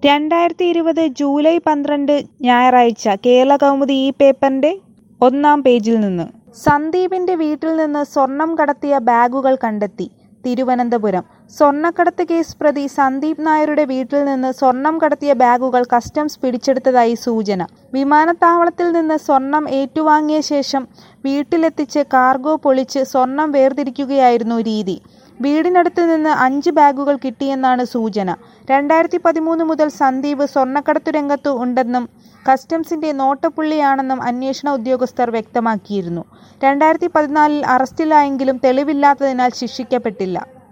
രണ്ടായിരത്തി ഇരുപത് ജൂലൈ പന്ത്രണ്ട് ഞായറാഴ്ച കേരളകൗമുദി ഈ പേപ്പറിന്റെ ഒന്നാം പേജിൽ നിന്ന് സന്ദീപിന്റെ വീട്ടിൽ നിന്ന് സ്വർണം കടത്തിയ ബാഗുകൾ കണ്ടെത്തി തിരുവനന്തപുരം സ്വർണ്ണക്കടത്ത് കേസ് പ്രതി സന്ദീപ് നായരുടെ വീട്ടിൽ നിന്ന് സ്വർണം കടത്തിയ ബാഗുകൾ കസ്റ്റംസ് പിടിച്ചെടുത്തതായി സൂചന വിമാനത്താവളത്തിൽ നിന്ന് സ്വർണം ഏറ്റുവാങ്ങിയ ശേഷം വീട്ടിലെത്തിച്ച് കാർഗോ പൊളിച്ച് സ്വർണം വേർതിരിക്കുകയായിരുന്നു രീതി വീടിനടുത്ത് നിന്ന് അഞ്ച് ബാഗുകൾ കിട്ടിയെന്നാണ് സൂചന രണ്ടായിരത്തി പതിമൂന്ന് മുതൽ സന്ദീപ് സ്വർണ്ണക്കടത്തു രംഗത്തു ഉണ്ടെന്നും കസ്റ്റംസിന്റെ നോട്ടപ്പുള്ളിയാണെന്നും അന്വേഷണ ഉദ്യോഗസ്ഥർ വ്യക്തമാക്കിയിരുന്നു രണ്ടായിരത്തി പതിനാലിൽ അറസ്റ്റിലായെങ്കിലും തെളിവില്ലാത്തതിനാൽ ശിക്ഷിക്കപ്പെട്ടില്ല